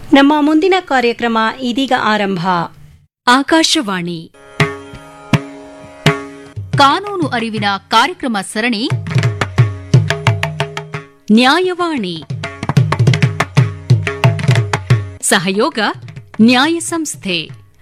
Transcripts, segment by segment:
ನಮ್ಮ ಮುಂದಿನ ಕಾರ್ಯಕ್ರಮ ಇದೀಗ ಆರಂಭ ಆಕಾಶವಾಣಿ ಕಾನೂನು ಅರಿವಿನ ಕಾರ್ಯಕ್ರಮ ಸರಣಿ ನ್ಯಾಯವಾಣಿ ಸಹಯೋಗ ನ್ಯಾಯ ಸಂಸ್ಥೆ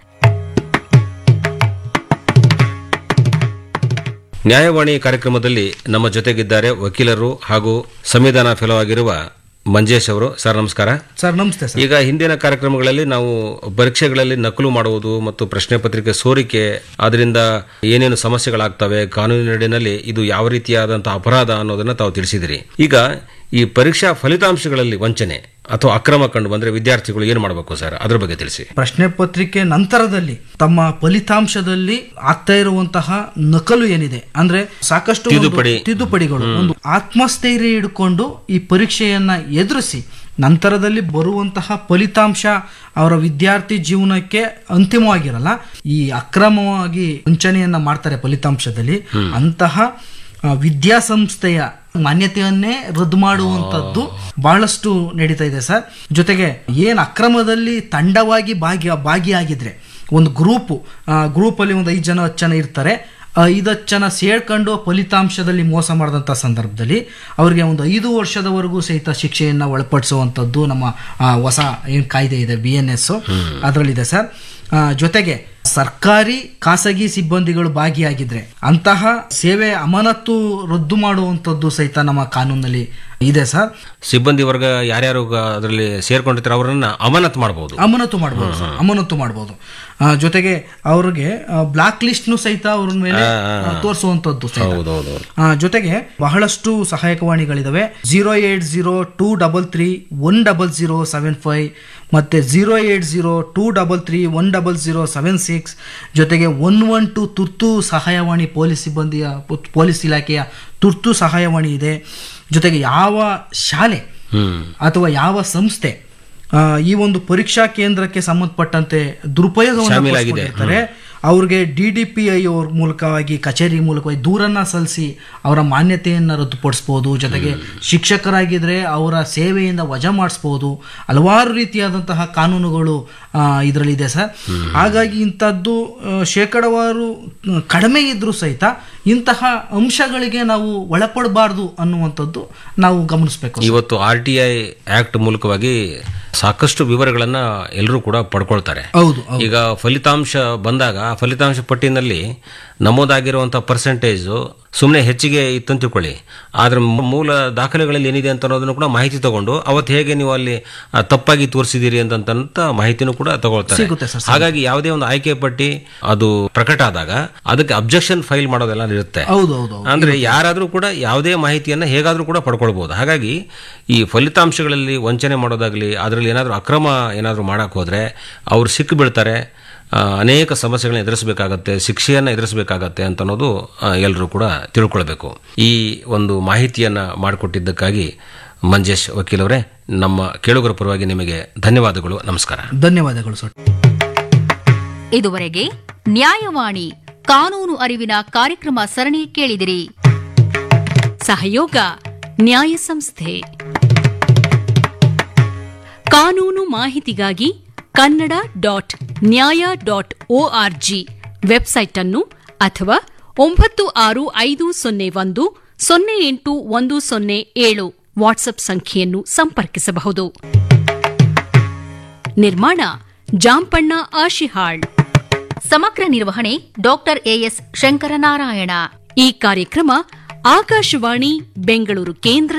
ನ್ಯಾಯವಾಣಿ ಕಾರ್ಯಕ್ರಮದಲ್ಲಿ ನಮ್ಮ ಜೊತೆಗಿದ್ದಾರೆ ವಕೀಲರು ಹಾಗೂ ಸಂವಿಧಾನ ಫೆಲೋ ಆಗಿರುವ ಮಂಜೇಶ್ ಅವರು ಸರ್ ನಮಸ್ಕಾರ ಸರ್ ನಮಸ್ತೆ ಸರ್ ಈಗ ಹಿಂದಿನ ಕಾರ್ಯಕ್ರಮಗಳಲ್ಲಿ ನಾವು ಪರೀಕ್ಷೆಗಳಲ್ಲಿ ನಕಲು ಮಾಡುವುದು ಮತ್ತು ಪ್ರಶ್ನೆ ಪತ್ರಿಕೆ ಸೋರಿಕೆ ಅದರಿಂದ ಏನೇನು ಸಮಸ್ಯೆಗಳಾಗ್ತವೆ ಕಾನೂನಿನಡಿನಲ್ಲಿ ಇದು ಯಾವ ರೀತಿಯಾದಂತಹ ಅಪರಾಧ ಅನ್ನೋದನ್ನ ತಾವು ತಿಳಿಸಿದಿರಿ ಈಗ ಈ ಪರೀಕ್ಷಾ ಫಲಿತಾಂಶಗಳಲ್ಲಿ ವಂಚನೆ ಅಥವಾ ಅಕ್ರಮ ಕಂಡು ಬಂದ್ರೆ ವಿದ್ಯಾರ್ಥಿಗಳು ಏನು ಮಾಡಬೇಕು ಸರ್ ಅದ್ರ ಬಗ್ಗೆ ತಿಳಿಸಿ ಪ್ರಶ್ನೆ ಪತ್ರಿಕೆ ನಂತರದಲ್ಲಿ ತಮ್ಮ ಫಲಿತಾಂಶದಲ್ಲಿ ಆಗ್ತಾ ಇರುವಂತಹ ನಕಲು ಏನಿದೆ ಅಂದ್ರೆ ಸಾಕಷ್ಟು ಒಂದು ತಿದ್ದುಪಡಿ. ತಿದ್ದುಪಡಿಗಳು ಒಂದು ಆತ್ಮಸ್ಥೈರ್ಯ ಹಿಡ್ಕೊಂಡು ಈ ಪರೀಕ್ಷೆಯನ್ನ ಎದುರಿಸಿ ನಂತರದಲ್ಲಿ ಬರುವಂತಹ ಫಲಿತಾಂಶ ಅವರ ವಿದ್ಯಾರ್ಥಿ ಜೀವನಕ್ಕೆ ಅಂತಿಮವಾಗಿರಲ್ಲ ಈ ಅಕ್ರಮವಾಗಿ ವಂಚನೆಯನ್ನ ಮಾಡ್ತಾರೆ ಫಲಿತಾಂಶದಲ್ಲಿ ಅಂತಹ ಆ, ವಿದ್ಯಾಸಂಸ್ಥೆಯ ಮಾನ್ಯತೆಯನ್ನೇ ರದ್ದು ಮಾಡುವಂತದ್ದು ಬಹಳಷ್ಟು ನಡೀತಾ ಇದೆ ಸರ್ ಜೊತೆಗೆ ಏನ್ ಅಕ್ರಮದಲ್ಲಿ ತಂಡವಾಗಿ ಭಾಗಿ ಭಾಗಿಯಾಗಿದ್ರೆ ಒಂದು ಗ್ರೂಪು ಗ್ರೂಪಲ್ಲಿ ಒಂದು ಐದು ಜನ ಹತ್ತು ಜನ ಇರ್ತಾರೆ ಐದು ಹತ್ತು ಜನ ಸೇರ್ಕೊಂಡು ಫಲಿತಾಂಶದಲ್ಲಿ ಮೋಸ ಮಾಡಿದಂಥ ಸಂದರ್ಭದಲ್ಲಿ ಅವರಿಗೆ ಒಂದು ಐದು ವರ್ಷದವರೆಗೂ ಸಹಿತ ಶಿಕ್ಷೆಯನ್ನು ಒಳಪಡಿಸುವಂಥದ್ದು ನಮ್ಮ ಆ, ಹೊಸ ಏನು ಕಾಯ್ದೆ ಇದೆ ಬಿ ಎನ್ ಎಸ್ ಅದರಲ್ಲಿದೆ ಸರ್ ಆ, ಜೊತೆಗೆ ಸರ್ಕಾರಿ ಖಾಸಗಿ ಸಿಬ್ಬಂದಿಗಳು ಭಾಗಿಯಾಗಿದ್ರೆ ಅಂತಹ ಸೇವೆ ಅಮಾನತು ರದ್ದು ಮಾಡುವಂಥದ್ದು ಸಹಿತ ನಮ್ಮ ಕಾನೂನಲ್ಲಿ ಇದೆ ಸರ್ ಸಿಬ್ಬಂದಿ ವರ್ಗ ಯಾರ್ಯಾರು ಅದರಲ್ಲಿ ಸೇರ್ಕೊಂಡಿರ್ತಾರೆ ಅವರನ್ನ ಅಮಾನತ್ ಮಾಡಬಹುದು ಅಮಾನತು ಮಾಡ್ಬೋದು ಸರ್ ಅಮಾನತು ಮಾಡ್ಬೋದು ಆ, ಜೊತೆಗೆ ಅವ್ರಿಗೆ ಬ್ಲಾಕ್ ಲಿಸ್ಟ್ನು ಸಹಿತ ಅವ್ರ ಮೇಲೆ ತೋರಿಸುವಂಥದ್ದು ಸಹಿತ ಹೌದೌದು ಆ, ಜೊತೆಗೆ ಬಹಳಷ್ಟು ಸಹಾಯಕವಾಣಿಗಳಿದಾವೆ zero eight zero two double three one double zero seven five ಮತ್ತೆ zero eight zero two double three one double zero seven six ಜೊತೆಗೆ ಒನ್ ಒನ್ ಟು ತುರ್ತು ಸಹಾಯವಾಣಿ ಪೊಲೀಸ್ ಸಿಬ್ಬಂದಿಯ ಪೊ- ಪೊಲೀಸ್ ಇಲಾಖೆಯ ತುರ್ತು ಸಹಾಯವಾಣಿ ಇದೆ ಜೊತೆಗೆ ಯಾವ ಶಾಲೆ ಹ್ಮ್ ಅಥವಾ ಯಾವ ಸಂಸ್ಥೆ ಆ, ಈ ಒಂದು ಪರೀಕ್ಷಾ ಕೇಂದ್ರಕ್ಕೆ ಸಂಬಂಧಪಟ್ಟಂತೆ ದುರುಪಯೋಗವನ್ನು ಶಾಮೀಲಾಗಿದೆ. ಪಡಿಸ್ಕೊಂಡಿರ್ತಾರೆ ಅವ್ರಿಗೆ ಡಿ ಡಿ ಪಿ ಐ ಅವ್ರ ಮೂಲಕವಾಗಿ ಕಚೇರಿ ಮೂಲಕವಾಗಿ ದೂರನ್ನ ಸಲ್ಲಿಸಿ ಅವರ ಮಾನ್ಯತೆಯನ್ನು ರದ್ದುಪಡಿಸ್ಬೋದು ಜೊತೆಗೆ ಶಿಕ್ಷಕರಾಗಿದ್ರೆ ಅವರ ಸೇವೆಯಿಂದ ವಜಾ ಮಾಡಿಸ್ಬೋದು ಹಲವಾರು ರೀತಿಯಾದಂತಹ ಕಾನೂನುಗಳು ಇದರಲ್ಲಿದೆ ಸರ್ ಹಾಗಾಗಿ ಇಂಥದ್ದು ಆ, ಶೇಕಡವಾರು ಆ, ಕಡಿಮೆ ಇದ್ರೂ ಸಹಿತ ಇಂತಹ ಅಂಶಗಳಿಗೆ ನಾವು ಒಳಪಡಬಾರ್ದು ಅನ್ನುವಂಥದ್ದು ನಾವು ಗಮನಿಸಬೇಕು ಇವತ್ತು ಆರ್ ಟಿ ಐ ಆಕ್ಟ್ ಮೂಲಕವಾಗಿ ಸಾಕಷ್ಟು ವಿವರಗಳನ್ನ ಎಲ್ಲರೂ ಕೂಡ ಪಡ್ಕೊಳ್ತಾರೆ ಹೌದು ಹೌದು. ಈಗ ಫಲಿತಾಂಶ ಬಂದಾಗ ಆ ಫಲಿತಾಂಶ ಪಟ್ಟಿನಲ್ಲಿ ನಮೂದಾಗಿರುವಂತಹ ಪರ್ಸೆಂಟೇಜ್ ಸುಮ್ಮನೆ ಹೆಚ್ಚಿಗೆ ಇತ್ತು ಅಂತ ತಿಳ್ಕೊಳ್ಳಿ ಆದ್ರೆ ಮೂ- ಮೂಲ ದಾಖಲೆಗಳಲ್ಲಿ ಏನಿದೆ ಅಂತ ಅನ್ನೋದನ್ನು ಕೂಡ ಮಾಹಿತಿ ತಗೊಂಡು ಅವತ್ತು ಹೇಗೆ ನೀವು ಅಲ್ಲಿ ಆ, ತಪ್ಪಾಗಿ ತೋರಿಸಿದ್ದೀರಿ ಅಂತಂತ ಮಾಹಿತಿನೂ ಕೂಡ ತಗೊಳ್ತಾರೆ ಸಿಗುತ್ತೆ ಸರ್, ಹಾಗಾಗಿ ಯಾವುದೇ ಒಂದು ಆಯ್ಕೆ ಪಟ್ಟಿ ಅದು ಪ್ರಕಟ ಆದಾಗ ಅದಕ್ಕೆ ಅಬ್ಜೆಕ್ಷನ್ ಫೈಲ್ ಮಾಡೋದೆಲ್ಲ ಇರುತ್ತೆ ಹೌದು ಹೌದು ಹೌದು. ಅಂದ್ರೆ ಯಾರಾದ್ರೂ ಕೂಡ ಯಾವುದೇ ಮಾಹಿತಿಯನ್ನ ಹೇಗಾದ್ರೂ ಕೂಡ ಪಡ್ಕೊಳ್ಬಹುದು ಹಾಗಾಗಿ ಈ ಫಲಿತಾಂಶಗಳಲ್ಲಿ ವಂಚನೆ ಮಾಡೋದಾಗ್ಲಿ ಅದರಲ್ಲಿ ಏನಾದರೂ ಅಕ್ರಮ ಏನಾದರೂ ಮಾಡಕ್ ಹೋದ್ರೆ ಅವ್ರು ಸಿಕ್ಕು ಬೀಳ್ತಾರೆ ಆ, ಅನೇಕ ಸಮಸ್ಯೆಗಳನ್ನ ಎದುರಿಸಬೇಕಾಗತ್ತೆ ಶಿಕ್ಷೆಯನ್ನ ಎದುರಿಸಬೇಕಾಗತ್ತೆ ಅಂತ ಅನ್ನೋದು ಎಲ್ಲರೂ ಕೂಡ ತಿಳ್ಕೊಳ್ಬೇಕು ಈ ಒಂದು ಮಾಹಿತಿಯನ್ನ ಮಾಡಿಕೊಟ್ಟಿದ್ದಕ್ಕಾಗಿ ಮಂಜೇಶ್ ವಕೀಲವರೇ ನಮ್ಮ ಕೇಳುಗರ ಪರವಾಗಿ ನಿಮಗೆ ಧನ್ಯವಾದಗಳು ನಮಸ್ಕಾರ ಧನ್ಯವಾದಗಳು ಸರ್ ಇದುವರೆಗೆ ನ್ಯಾಯವಾಣಿ ಕಾನೂನು ಅರಿವಿನ ಕಾರ್ಯಕ್ರಮ ಸರಣಿ ಕೇಳಿದಿರಿ ಸಹಯೋಗ ನ್ಯಾಯ ಸಂಸ್ಥೆ ಕಾನೂನು ಮಾಹಿತಿಗಾಗಿ Kannada dot Nyaya dot O R G website ಅನ್ನು ಅಥವಾ ಒಂಬತ್ತು ಆರು ಐದು ಸೊನ್ನೆ ಒಂದು ಸೊನ್ನೆ ಎಂಟು ಒಂದು ಸೊನ್ನೆ ಏಳು ವಾಟ್ಸ್ಆಪ್ ಸಂಖ್ಯೆಯನ್ನು ಸಂಪರ್ಕಿಸಬಹುದು ನಿರ್ಮಾಣ ಜಾಂಪಣ್ಣ ಆಶಿಹಾಳ್ ಸಮಗ್ರ ನಿರ್ವಹಣೆ ಡಾಕ್ಟರ್ ಎಎಸ್ ಶಂಕರನಾರಾಯಣ ಈ ಕಾರ್ಯಕ್ರಮ ಆಕಾಶವಾಣಿ ಬೆಂಗಳೂರು ಕೇಂದ್ರ